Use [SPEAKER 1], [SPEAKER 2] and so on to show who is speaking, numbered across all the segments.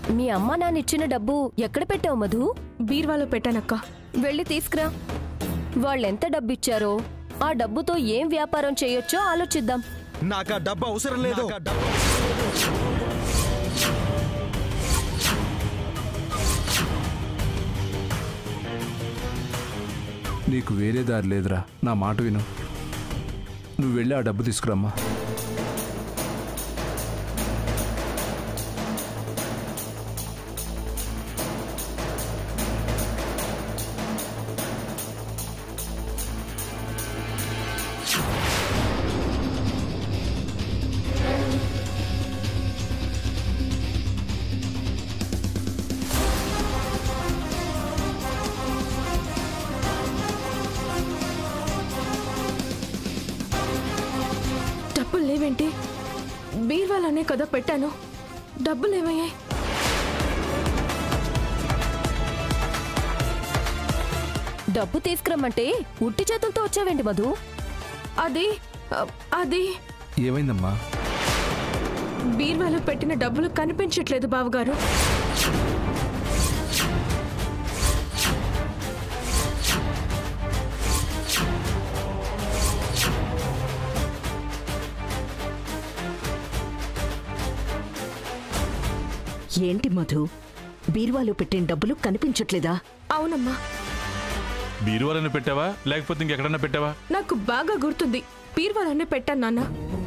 [SPEAKER 1] మీ అమ్మ నాన్న ఇచ్చిన డబ్బు ఎక్కడ పెట్టావు మధు
[SPEAKER 2] బీర్వాలో పెట్టానక్క
[SPEAKER 1] వెళ్ళి తీసుకురా వాళ్ళెంత డబ్బు ఇచ్చారో ఆ డబ్బుతో ఏం వ్యాపారం చేయొచ్చో ఆలోచిద్దాం
[SPEAKER 3] నాకు ఆ డబ్బు అవసరం లేదు
[SPEAKER 4] నీకు వేరే దారి లేదురా నా మాట విను నువ్వు వెళ్ళి ఆ డబ్బు తీసుకురమ్మా
[SPEAKER 2] డబ్బులు లేవేంటి బీర్వాలోనే కదా పెట్టాను డబ్బులు ఏమయ్యాయి
[SPEAKER 1] డబ్బు తీసుకురమ్మంటే ఉట్టి చేతులతో వచ్చావేంటి మధు
[SPEAKER 2] అది అ, అది
[SPEAKER 4] ఏమైందమ్మా
[SPEAKER 2] బీర్వాలో పెట్టిన డబ్బులు కనిపించట్లేదు బావగారు
[SPEAKER 5] ఏంటి మధు బీరువాలో పెట్టిన డబ్బులు కనిపించట్లేదా
[SPEAKER 2] అవునమ్మా
[SPEAKER 6] బీరువాలని పెట్టావా లేకపోతే ఇంకెక్కడన్నా పెట్టావా
[SPEAKER 2] నాకు బాగా గుర్తుంది బీర్వాలోనే పెట్టాను నాన్న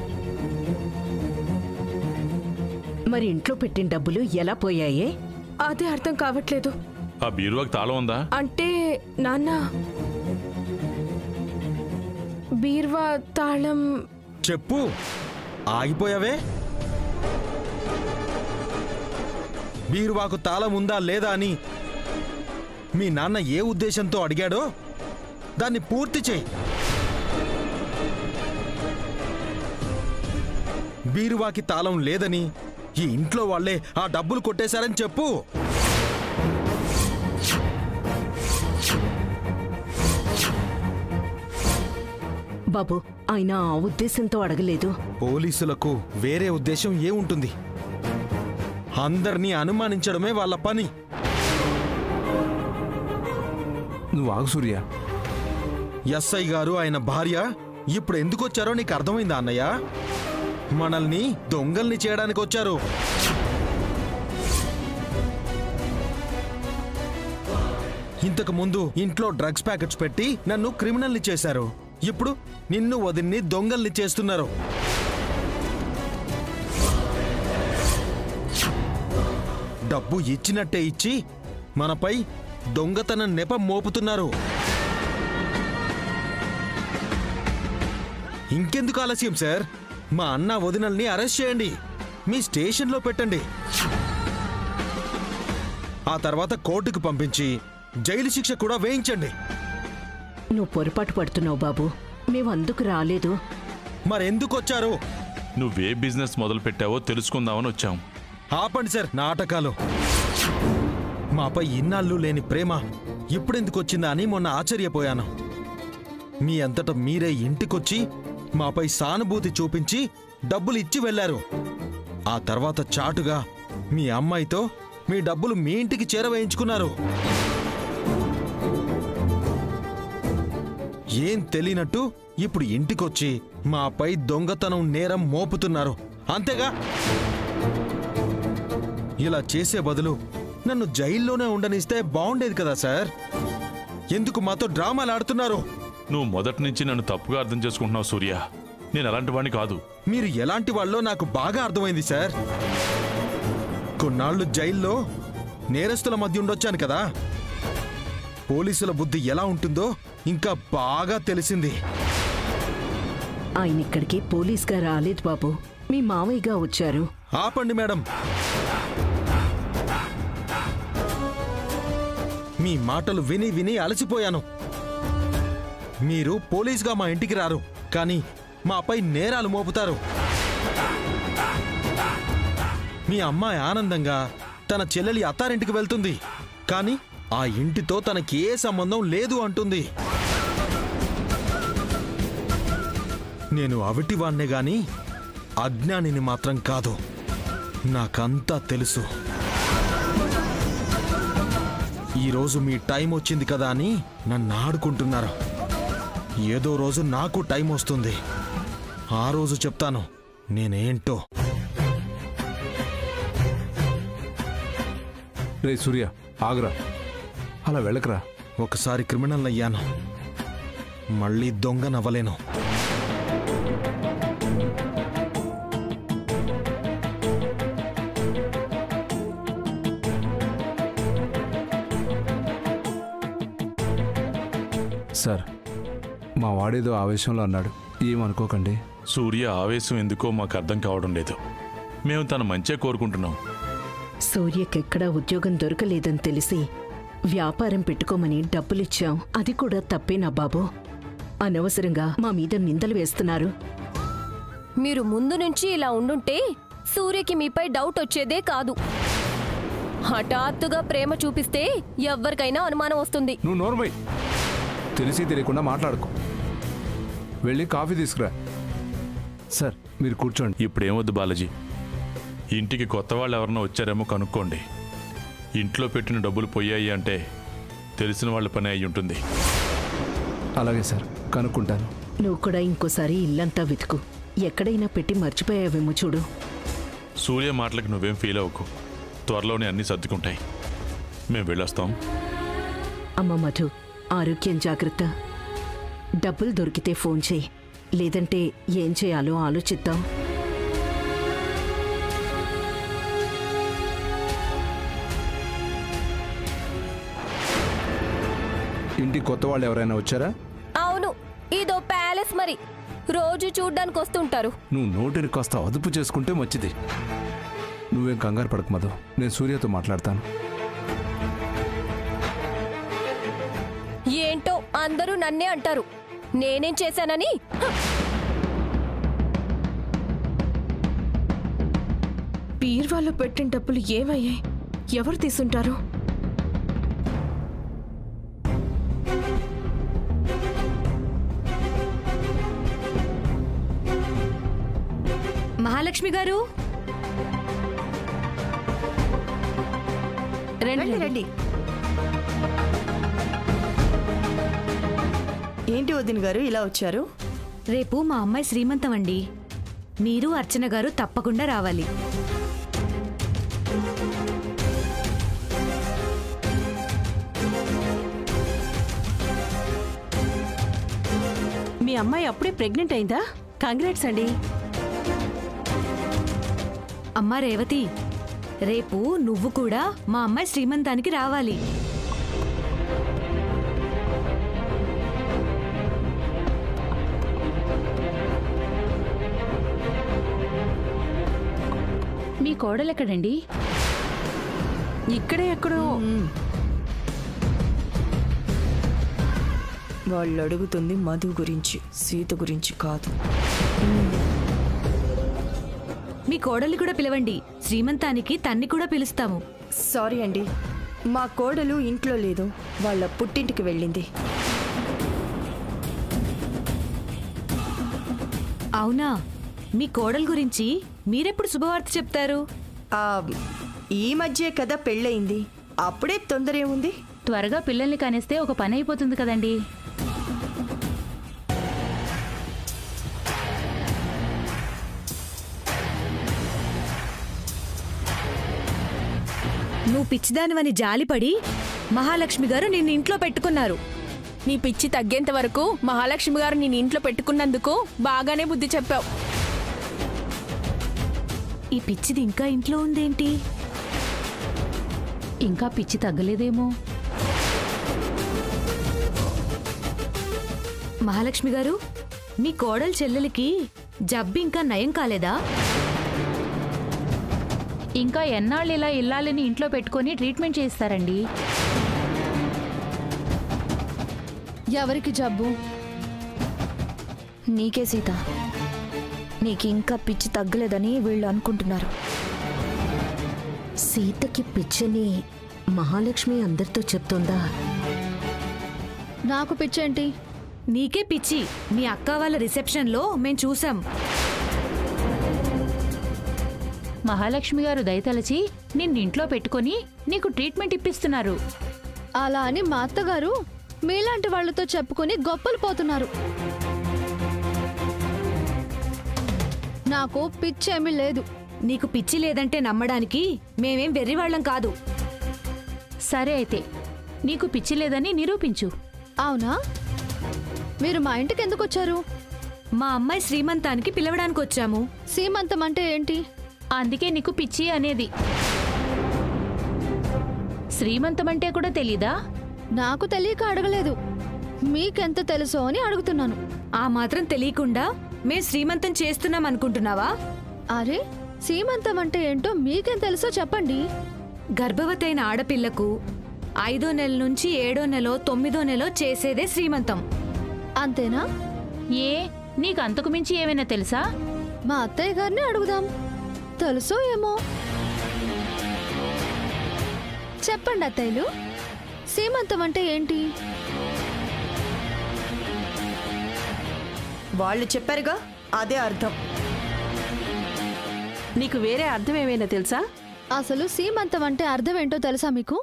[SPEAKER 5] మరి ఇంట్లో పెట్టిన డబ్బులు ఎలా పోయాయే
[SPEAKER 2] అదే అర్థం కావట్లేదు
[SPEAKER 6] ఆ బీరువాకి తాళం ఉందా
[SPEAKER 2] అంటే నాన్న బీర్వా తాళం
[SPEAKER 3] చెప్పు ఆగిపోయావే బీరువాకు తాళం ఉందా లేదా అని మీ నాన్న ఏ ఉద్దేశంతో అడిగాడో దాన్ని పూర్తి చేయి బీరువాకి తాళం లేదని ఈ ఇంట్లో వాళ్ళే ఆ డబ్బులు కొట్టేశారని చెప్పు
[SPEAKER 5] బాబు ఆయన ఆ ఉద్దేశంతో అడగలేదు
[SPEAKER 3] పోలీసులకు వేరే ఉద్దేశం ఏముంటుంది అందరినీ అనుమానించడమే వాళ్ళ పని
[SPEAKER 4] నువ్వు ఆగు సూర్య
[SPEAKER 3] ఎస్ఐ గారు ఆయన భార్య ఇప్పుడు ఎందుకు వచ్చారో నీకు అర్థమైందా అన్నయ్య మనల్ని దొంగల్ని చేయడానికి వచ్చారు ఇంతకు ముందు ఇంట్లో డ్రగ్స్ ప్యాకెట్స్ పెట్టి నన్ను క్రిమినల్ని చేశారు ఇప్పుడు నిన్ను వదిన్ని దొంగల్ని చేస్తున్నారు డబ్బు ఇచ్చినట్టే ఇచ్చి మనపై దొంగతనం నెపం మోపుతున్నారు ఇంకెందుకు ఆలస్యం సార్ మా అన్న వదినల్ని అరెస్ట్ చేయండి మీ స్టేషన్లో పెట్టండి ఆ తర్వాత కోర్టుకు పంపించి జైలు శిక్ష కూడా వేయించండి
[SPEAKER 5] నువ్వు పొరపాటు పడుతున్నావు బాబు మేము అందుకు రాలేదు
[SPEAKER 3] మరెందుకు వచ్చారు
[SPEAKER 6] నువ్వే బిజినెస్ మొదలు పెట్టావో తెలుసుకుందామని వచ్చాం
[SPEAKER 3] ఆపండి సార్ నాటకాలు మాపై ఇన్నాళ్ళు లేని ప్రేమ ఇప్పుడెందుకు వచ్చిందా అని మొన్న ఆశ్చర్యపోయాను మీ అంతట మీరే ఇంటికొచ్చి మాపై సానుభూతి చూపించి డబ్బులు ఇచ్చి వెళ్లారు ఆ తర్వాత చాటుగా మీ అమ్మాయితో మీ డబ్బులు మీ ఇంటికి చేరవేయించుకున్నారు ఏం తెలియనట్టు ఇప్పుడు ఇంటికొచ్చి మాపై దొంగతనం నేరం మోపుతున్నారు అంతేగా ఇలా చేసే బదులు నన్ను జైల్లోనే ఉండనిస్తే బాగుండేది కదా సార్ ఎందుకు మాతో డ్రామాలు ఆడుతున్నారు
[SPEAKER 6] నువ్వు మొదటి నుంచి నన్ను తప్పుగా అర్థం చేసుకుంటున్నావు సూర్య నేను అలాంటి వాడిని కాదు
[SPEAKER 3] మీరు ఎలాంటి వాళ్ళో నాకు బాగా అర్థమైంది సార్ కొన్నాళ్ళు జైల్లో నేరస్తుల మధ్య ఉండొచ్చాను కదా పోలీసుల బుద్ధి ఎలా ఉంటుందో ఇంకా బాగా తెలిసింది
[SPEAKER 5] ఆయన ఇక్కడికి పోలీస్గా రాలేదు బాబు మీ మావయ్యగా వచ్చారు
[SPEAKER 3] ఆపండి మేడం మీ మాటలు విని విని అలసిపోయాను మీరు పోలీసుగా మా ఇంటికి రారు కానీ మాపై నేరాలు మోపుతారు మీ అమ్మాయి ఆనందంగా తన చెల్లెలి అత్తారింటికి వెళ్తుంది కానీ ఆ ఇంటితో తనకి ఏ సంబంధం లేదు అంటుంది నేను అవిటివాన్నే గాని అజ్ఞానిని మాత్రం కాదు నాకంతా తెలుసు ఈరోజు మీ టైం వచ్చింది కదా అని నన్ను ఆడుకుంటున్నారు ఏదో రోజు నాకు టైం వస్తుంది ఆ రోజు చెప్తాను నేనేంటో
[SPEAKER 4] రే సూర్య ఆగురా అలా వెళ్ళకరా
[SPEAKER 3] ఒకసారి క్రిమినల్ అయ్యాను మళ్ళీ దొంగనవ్వలేను
[SPEAKER 4] సార్ మా వాడేదో ఆవేశంలో అన్నాడు ఏమనుకోకండి
[SPEAKER 6] సూర్య ఆవేశం ఎందుకో మాకు అర్థం కావడం లేదు మేము తన మంచే కోరుకుంటున్నాం
[SPEAKER 5] సూర్యకెక్కడా ఉద్యోగం దొరకలేదని తెలిసి వ్యాపారం పెట్టుకోమని డబ్బులిచ్చాం అది కూడా తప్పేనా బాబు అనవసరంగా మా మీద నిందలు వేస్తున్నారు
[SPEAKER 1] మీరు ముందు నుంచి ఇలా ఉండుంటే సూర్యకి మీపై డౌట్ వచ్చేదే కాదు హఠాత్తుగా ప్రేమ చూపిస్తే ఎవ్వరికైనా అనుమానం వస్తుంది
[SPEAKER 4] నువ్వు నోర్మై తెలిసి తెలియకుండా మాట్లాడుకో వెళ్ళి కాఫీ తీసుకురా సార్ మీరు కూర్చోండి
[SPEAKER 6] ఇప్పుడేమొద్దు బాలాజీ ఇంటికి కొత్త వాళ్ళు ఎవరన్నా వచ్చారేమో కనుక్కోండి ఇంట్లో పెట్టిన డబ్బులు పోయాయి అంటే తెలిసిన వాళ్ళ పని అయి ఉంటుంది
[SPEAKER 4] అలాగే సార్ కనుక్కుంటాను
[SPEAKER 5] నువ్వు కూడా ఇంకోసారి ఇల్లంతా వెతుకు ఎక్కడైనా పెట్టి మర్చిపోయావేమో చూడు
[SPEAKER 6] సూర్య మాటలకు నువ్వేం ఫీల్ అవ్వకు త్వరలోనే అన్నీ సర్దుకుంటాయి మేము వెళ్ళొస్తాం
[SPEAKER 5] అమ్మ మధు ఆరోగ్యం జాగ్రత్త డబ్బులు దొరికితే ఫోన్ చేయి లేదంటే ఏం చేయాలో ఆలోచిద్దాం
[SPEAKER 4] ఇంటికి కొత్త వాళ్ళు ఎవరైనా వచ్చారా
[SPEAKER 1] అవును ఇదో ప్యాలెస్ మరి రోజు చూడ్డానికి వస్తుంటారు
[SPEAKER 4] నువ్వు నోటిని కాస్త అదుపు చేసుకుంటే మంచిది నువ్వేం కంగారు పడకు మధు నేను సూర్యతో మాట్లాడతాను
[SPEAKER 1] ఏంటో అందరూ నన్నే అంటారు నేనేం చేశానని హ!
[SPEAKER 2] బీర్వాలో పెట్టిన డబ్బులు ఏమయ్యాయి ఎవరు తీసుంటారు
[SPEAKER 7] మహాలక్ష్మి గారు రండి రండి
[SPEAKER 8] ఏంటి వదిన గారు ఇలా వచ్చారు
[SPEAKER 7] రేపు మా అమ్మాయి శ్రీమంతం అండి మీరు అర్చన గారు తప్పకుండా రావాలి
[SPEAKER 8] మీ అమ్మాయి అప్పుడే ప్రెగ్నెంట్ అయిందా కంగ్రాట్స్ అండి
[SPEAKER 7] అమ్మా రేవతి రేపు నువ్వు కూడా మా అమ్మాయి శ్రీమంతానికి రావాలి
[SPEAKER 9] మీ కోడలెక్కడండి
[SPEAKER 8] ఇక్కడే ఎక్కడో వాళ్ళు అడుగుతుంది మధు గురించి సీత గురించి కాదు
[SPEAKER 7] మీ కోడల్ని కూడా పిలవండి శ్రీమంతానికి తన్ని కూడా పిలుస్తాము
[SPEAKER 8] సారీ అండి మా కోడలు ఇంట్లో లేదు వాళ్ళ పుట్టింటికి వెళ్ళింది
[SPEAKER 7] అవునా మీ కోడలు గురించి మీరెప్పుడు శుభవార్త చెప్తారు
[SPEAKER 8] ఆ, ఈ మధ్య కదా పెళ్ళయింది అప్పుడే తొందర ఏముంది
[SPEAKER 9] త్వరగా పిల్లల్ని కనిస్తే ఒక పని అయిపోతుంది కదండి
[SPEAKER 7] నువ్వు పిచ్చిదానివని జాలిపడి మహాలక్ష్మి గారు నిన్ను ఇంట్లో పెట్టుకున్నారు
[SPEAKER 2] నీ పిచ్చి తగ్గేంత వరకు మహాలక్ష్మి గారు నేను ఇంట్లో పెట్టుకున్నందుకు బాగానే బుద్ధి చెప్పావు
[SPEAKER 7] ఈ పిచ్చిది ఇంకా ఇంట్లో ఉందేంటి
[SPEAKER 9] ఇంకా పిచ్చి తగ్గలేదేమో
[SPEAKER 7] మహాలక్ష్మి గారు మీ కోడలు చెల్లెలికి జబ్బు ఇంకా నయం కాలేదా
[SPEAKER 9] ఇంకా ఎన్నాళ్ళు ఇలా ఇల్లాలని ఇంట్లో పెట్టుకొని ట్రీట్మెంట్ చేస్తారండి
[SPEAKER 2] ఎవరికి జబ్బు
[SPEAKER 10] నీకే సీత నీకు ఇంకా పిచ్చి తగ్గలేదని వీళ్ళు అనుకుంటున్నారు
[SPEAKER 5] సీతకి పిచ్చని మహాలక్ష్మి అందరితో చెప్తోందా
[SPEAKER 2] నాకు పిచ్చేంటి
[SPEAKER 7] నీకే పిచ్చి మీ అక్క వాళ్ళ రిసెప్షన్లో మేం చూసాం
[SPEAKER 9] మహాలక్ష్మి గారు దయతలచి నిన్నింట్లో పెట్టుకొని నీకు ట్రీట్మెంట్ ఇప్పిస్తున్నారు
[SPEAKER 11] అలా అని మా అత్తగారు మీలాంటి వాళ్ళతో చెప్పుకొని గొప్పలు పోతున్నారు నాకు పిచ్చేమీ లేదు
[SPEAKER 7] నీకు పిచ్చి లేదంటే నమ్మడానికి మేమేం వెర్రివాళ్ళం కాదు
[SPEAKER 9] సరే అయితే నీకు పిచ్చి లేదని నిరూపించు
[SPEAKER 11] అవునా మీరు మా ఇంటికి ఎందుకు వచ్చారు
[SPEAKER 7] మా అమ్మాయి శ్రీమంతానికి పిలవడానికి వచ్చాము
[SPEAKER 11] సీమంతం అంటే ఏంటి
[SPEAKER 9] అందుకే నీకు పిచ్చి అనేది శ్రీమంతం అంటే కూడా తెలీదా
[SPEAKER 11] నాకు తెలియక అడగలేదు మీకెంత తెలుసో అని అడుగుతున్నాను
[SPEAKER 7] ఆ మాత్రం తెలియకుండా మేం శ్రీమంతం చేస్తున్నాం అనుకుంటున్నావా
[SPEAKER 11] అరే సీమంతం అంటే ఏంటో మీకేం తెలుసో చెప్పండి
[SPEAKER 7] గర్భవతైన ఆడపిల్లకు ఐదో నెల నుంచి ఏడో నెలో తొమ్మిదో నెలో చేసేదే శ్రీమంతం
[SPEAKER 11] అంతేనా
[SPEAKER 9] ఏ నీకు అంతకు మించి ఏమైనా తెలుసా
[SPEAKER 11] మా అత్తయ్య గారిని అడుగుదాం తెలుసో ఏమో చెప్పండి అత్తయ్యలు సీమంతం అంటే ఏంటి
[SPEAKER 8] వాళ్ళు చెప్పారుగా అదే అర్థం
[SPEAKER 12] నీకు వేరే అర్థం ఏమైనా తెలుసా
[SPEAKER 11] అసలు సీమంతం అంటే అర్థం ఏంటో తెలుసా మీకు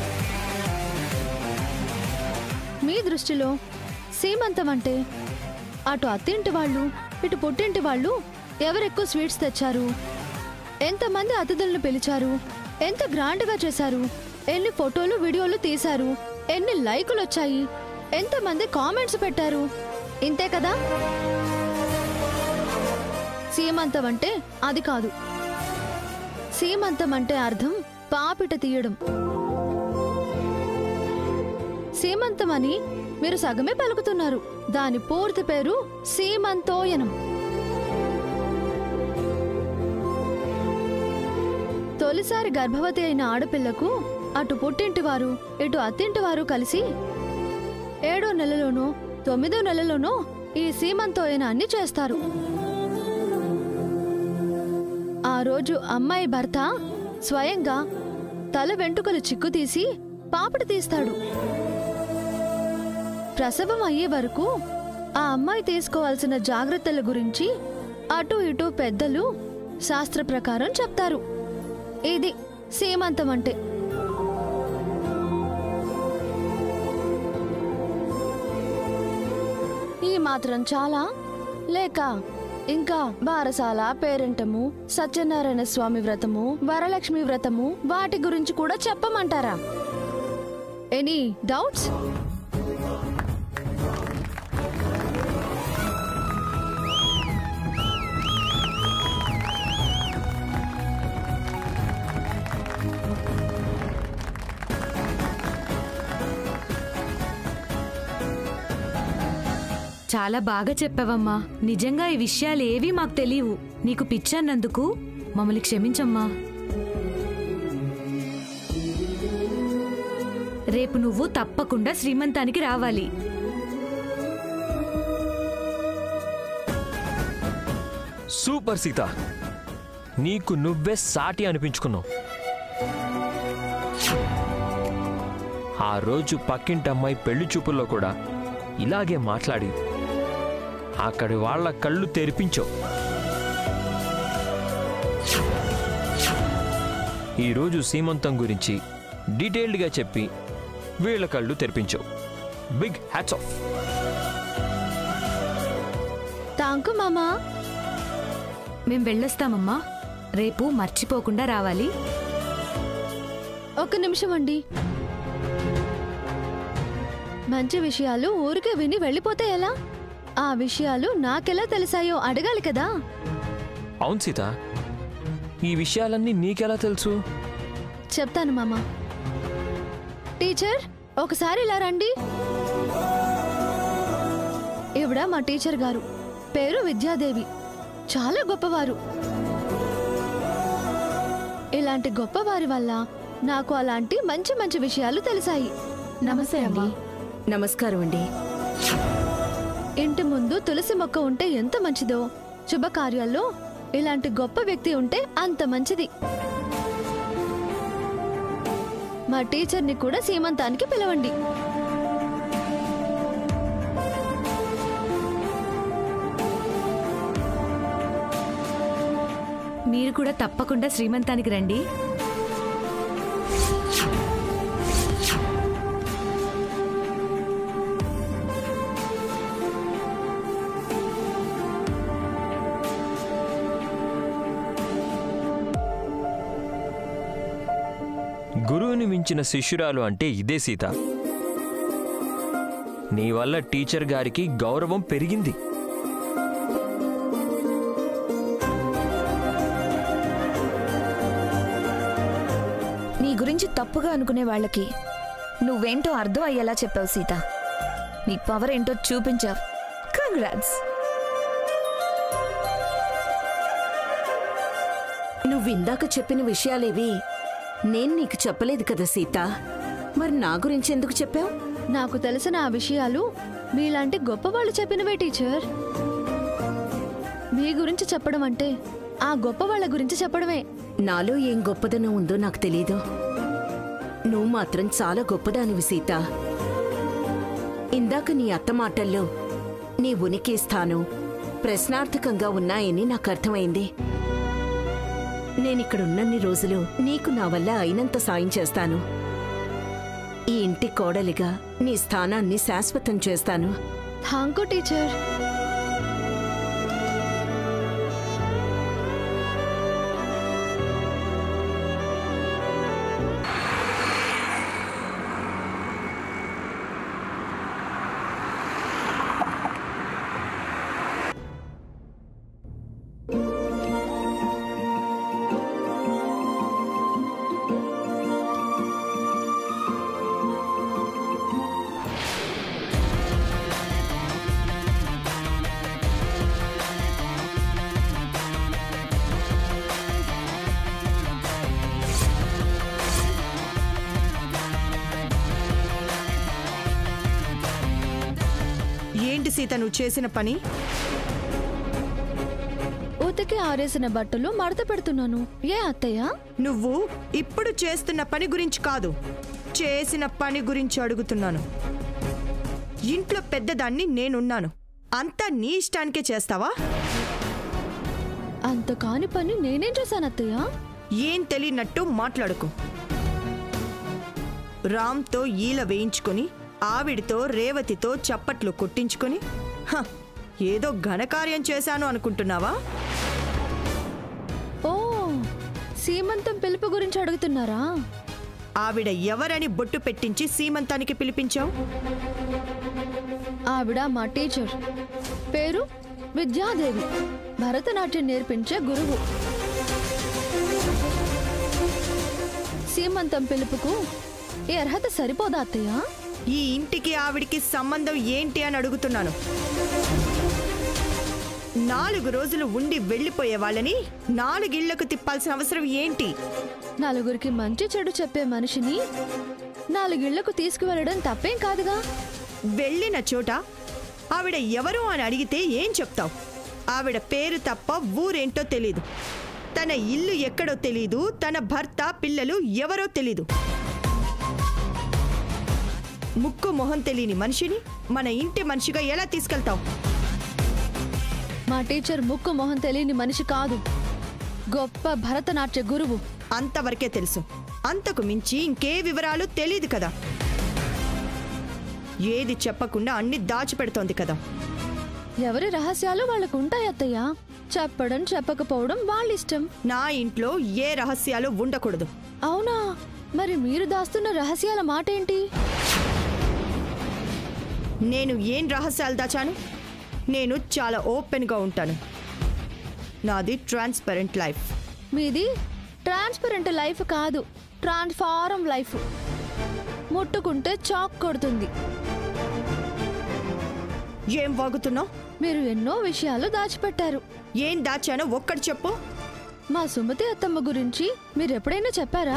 [SPEAKER 11] మీ దృష్టిలో సీమంతం అంటే అటు అత్తింటి వాళ్ళు ఇటు పుట్టింటి వాళ్ళు ఎవరెక్కువ స్వీట్స్ తెచ్చారు ఎంతమంది అతిథులను పిలిచారు ఎంత గ్రాండ్గా చేశారు ఎన్ని ఫోటోలు వీడియోలు తీశారు ఎన్ని లైకులు వచ్చాయి ఎంతమంది కామెంట్స్ పెట్టారు ఇంతే కదా సీమంతం అంటే అది కాదు సీమంతం అంటే అర్థం పాపిట తీయడం సీమంతం అని మీరు సగమే పలుకుతున్నారు దాని పూర్తి పేరు సీమంతోయనం తొలిసారి గర్భవతి అయిన ఆడపిల్లకు అటు పుట్టింటి వారు ఇటు అత్తింటి వారు కలిసి ఏడో నెలలోనో తొమ్మిదో నెలలోనో ఈ సీమంతోయనాన్ని చేస్తారు ఆ రోజు అమ్మాయి భర్త స్వయంగా తల వెంట్రుకలు చిక్కు తీసి పాపట తీస్తాడు ప్రసవం అయ్యే వరకు ఆ అమ్మాయి తీసుకోవాల్సిన జాగ్రత్తల గురించి అటు ఇటు పెద్దలు శాస్త్ర ప్రకారం చెప్తారు ఇది సీమంతం అంటే ఈ మాత్రం చాలా లేక ఇంకా బారసాల పేరెంటము సత్యనారాయణ స్వామి వ్రతము వరలక్ష్మి వ్రతము వాటి గురించి కూడా చెప్పమంటారా ఎనీ డౌట్స్
[SPEAKER 7] చాలా బాగా చెప్పావమ్మా నిజంగా ఈ విషయాలు ఏవీ మాకు తెలియవు నీకు పిచ్చన్నందుకు మమ్మల్ని క్షమించమ్మా రేపు నువ్వు తప్పకుండా శ్రీమంతానికి రావాలి
[SPEAKER 13] సూపర్ సీత నీకు నువ్వే సాటి అనిపించుకున్నావు ఆ రోజు పక్కింటి అమ్మాయి పెళ్లి చూపుల్లో కూడా ఇలాగే మాట్లాడి అక్కడి వాళ్ళ కళ్ళు తెరిపించావు ఈరోజు సీమంతం గురించి డీటెయిల్డ్గా చెప్పి వీళ్ళ కళ్ళు తెరిపించావు బిగ్ హ్యాట్స్ ఆఫ్
[SPEAKER 11] తాంకు మామా
[SPEAKER 7] మేం వెళ్ళొస్తామమ్మా రేపు మర్చిపోకుండా రావాలి
[SPEAKER 11] ఒక నిమిషం అండి మంచి విషయాలు ఊరికే విని వెళ్ళిపోతే ఎలా ఆ విషయాలు నాకెలా తెలిసాయో అడగాలి కదా
[SPEAKER 13] అవును సీత ఈ విషయాలన్నీ నీకెలా తెలుసు
[SPEAKER 11] చెప్తాను మామా టీచర్ ఒకసారి ఇలా రండి ఈవిడ మా టీచర్ గారు పేరు విద్యాదేవి చాలా గొప్పవారు ఇలాంటి గొప్పవారి వల్ల నాకు అలాంటి మంచి మంచి విషయాలు తెలిసాయి నమస్తే అండి
[SPEAKER 5] నమస్కారం అండి
[SPEAKER 11] ఇంటి ముందు తులసి మొక్క ఉంటే ఎంత మంచిదో శుభకార్యాల్లో ఇలాంటి గొప్ప వ్యక్తి ఉంటే అంత మంచిది మా టీచర్ని కూడా సీమంతానికి పిలవండి
[SPEAKER 7] మీరు కూడా తప్పకుండా శ్రీమంతానికి రండి
[SPEAKER 13] గురువుని మించిన శిష్యురాలు అంటే ఇదే సీత నీ వల్ల టీచర్ గారికి గౌరవం పెరిగింది
[SPEAKER 10] నీ గురించి తప్పుగా అనుకునే వాళ్ళకి నువ్వేంటో అర్థం అయ్యేలా చెప్పావు సీత నీ పవర్ ఏంటో చూపించావు కంగ్రాట్స్
[SPEAKER 5] నువ్విందాక చెప్పిన విషయాలేవి నేను నీకు చెప్పలేదు కదా సీత మరి నా గురించి ఎందుకు చెప్పావు
[SPEAKER 11] నాకు తెలిసిన ఆ విషయాలు మీలాంటి గొప్పవాళ్ళు చెప్పినవే టీచర్ మీ గురించి చెప్పడం అంటే ఆ గొప్ప వాళ్ళ గురించి చెప్పడమే
[SPEAKER 5] నాలో ఏం గొప్పదనం ఉందో నాకు తెలీదు నువ్వు మాత్రం చాలా గొప్పదానివి సీత ఇందాక నీ అత్త మాటల్లో నీ ఉనికి స్థానం ప్రశ్నార్థకంగా ఉన్నాయని నాకు అర్థమైంది నేనిక్కడున్నన్ని రోజులు నీకు నా వల్ల అయినంత సాయం చేస్తాను ఈ ఇంటి కోడలిగా నీ స్థానాన్ని శాశ్వతం చేస్తాను
[SPEAKER 11] థాంకు టీచర్
[SPEAKER 8] ఏంటి సీత నువ్వు చేసిన పని
[SPEAKER 11] ఉతికి ఆరేసిన బట్టలు మడత పెడుతున్నాను ఏ అత్తయ్య
[SPEAKER 8] నువ్వు ఇప్పుడు చేస్తున్న పని గురించి కాదు చేసిన పని గురించి అడుగుతున్నాను ఇంట్లో పెద్దదాన్ని నేనున్నాను అంతా నీ ఇష్టానికే చేస్తావా
[SPEAKER 11] అంత కాని పని నేనేం చేశాను అత్తయ్య
[SPEAKER 8] ఏం తెలియనట్టు మాట్లాడుకో రామ్తో ఈల వేయించుకొని ఆవిడితో రేవతితో చప్పట్లు కొట్టించుకొని హ, ఏదో ఘనకార్యం చేశాను అనుకుంటున్నావా
[SPEAKER 11] ఓ సీమంతం పిలుపు గురించి అడుగుతున్నారా
[SPEAKER 8] ఆవిడ ఎవరని బొట్టు పెట్టించి సీమంతానికి పిలిపించావు
[SPEAKER 11] ఆవిడ మా టీచర్ పేరు విద్యాదేవి భరతనాట్యం నేర్పించే గురువు సీమంతం పిలుపుకు ఈ అర్హత సరిపోదా అత్తయ్య
[SPEAKER 8] ఈ ఇంటికి ఆవిడికి సంబంధం ఏంటి అని అడుగుతున్నాను నాలుగు రోజులు ఉండి వెళ్ళిపోయే వాళ్ళని నాలుగిళ్లకు తిప్పాల్సిన అవసరం ఏంటి
[SPEAKER 11] నలుగురికి మంచి చెడు చెప్పే మనిషిని నాలుగిళ్లకు తీసుకువెళ్ళడం తప్పేం కాదుగా
[SPEAKER 8] వెళ్ళిన చోట ఆవిడ ఎవరు అని అడిగితే ఏం చెప్తావు ఆవిడ పేరు తప్ప ఊరేంటో తెలీదు తన ఇల్లు ఎక్కడో తెలీదు తన భర్త పిల్లలు ఎవరో తెలీదు ముక్కు మొహం తెలియని మనిషిని మన ఇంటి మనిషిగా ఎలా తీసుకెళ్తావు
[SPEAKER 11] మా టీచర్ ముక్కు మొహం తెలియని మనిషి కాదు గొప్ప భరతనాట్య గురువు
[SPEAKER 8] అంతవరకే తెలుసు అంతకు మించి ఇంకే వివరాలు తెలియదు కదా ఏది చెప్పకుండా అన్ని దాచిపెడుతోంది కదా
[SPEAKER 11] ఎవరి రహస్యాలు వాళ్ళకు ఉంటాయి అత్తయ్య చెప్పడం చెప్పకపోవడం వాళ్ళ ఇష్టం
[SPEAKER 8] నా ఇంట్లో ఏ రహస్యాలు ఉండకూడదు
[SPEAKER 11] అవునా మరి మీరు దాస్తున్న రహస్యాల మాట ఏంటి
[SPEAKER 8] నేను ఏం రహస్యాలు దాచాను నేను చాలా ఓపెన్గా ఉంటాను నాది ట్రాన్స్పరెంట్ లైఫ్
[SPEAKER 11] మీది ట్రాన్స్పరెంట్ లైఫ్ కాదు ట్రాన్స్ఫారం లైఫ్ ముట్టుకుంటే చాక్ కొడుతుంది
[SPEAKER 8] ఏం వాగుతున్నావు
[SPEAKER 11] మీరు ఎన్నో విషయాలు దాచిపెట్టారు
[SPEAKER 8] ఏం దాచానో ఒక్కటి చెప్పు
[SPEAKER 11] మా సుమతి అత్తమ్మ గురించి మీరు ఎప్పుడైనా చెప్పారా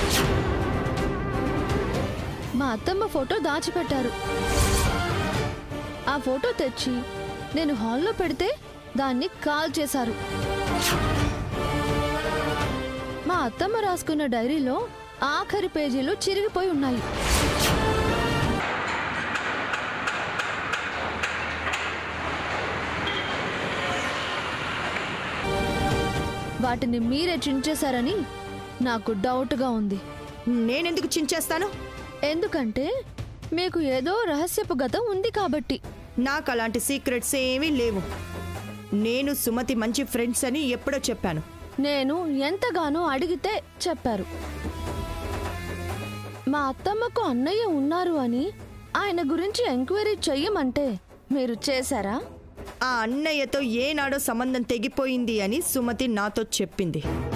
[SPEAKER 11] మా అత్తమ్మ ఫోటో దాచిపెట్టారు ఆ ఫోటో తెచ్చి నేను హాల్లో పెడితే దాన్ని కాల్ చేశారు మా అత్తమ్మ రాసుకున్న డైరీలో ఆఖరి పేజీలు చిరిగిపోయి ఉన్నాయి వాటిని మీరే చించేశారని నాకు డౌట్గా ఉంది
[SPEAKER 8] నేనెందుకు చించేస్తాను
[SPEAKER 11] ఎందుకంటే మీకు ఏదో రహస్యపు గతం ఉంది కాబట్టి
[SPEAKER 8] నాకు అలాంటి సీక్రెట్స్ ఏమీ లేవు నేను సుమతి మంచి ఫ్రెండ్స్ అని ఎప్పుడో చెప్పాను
[SPEAKER 11] నేను ఎంతగానో అడిగితే చెప్పారు మా అత్తమ్మకు అన్నయ్య ఉన్నారు అని ఆయన గురించి ఎంక్వైరీ చెయ్యమంటే మీరు చేశారా
[SPEAKER 8] ఆ అన్నయ్యతో ఏనాడో సంబంధం తెగిపోయింది అని సుమతి నాతో చెప్పింది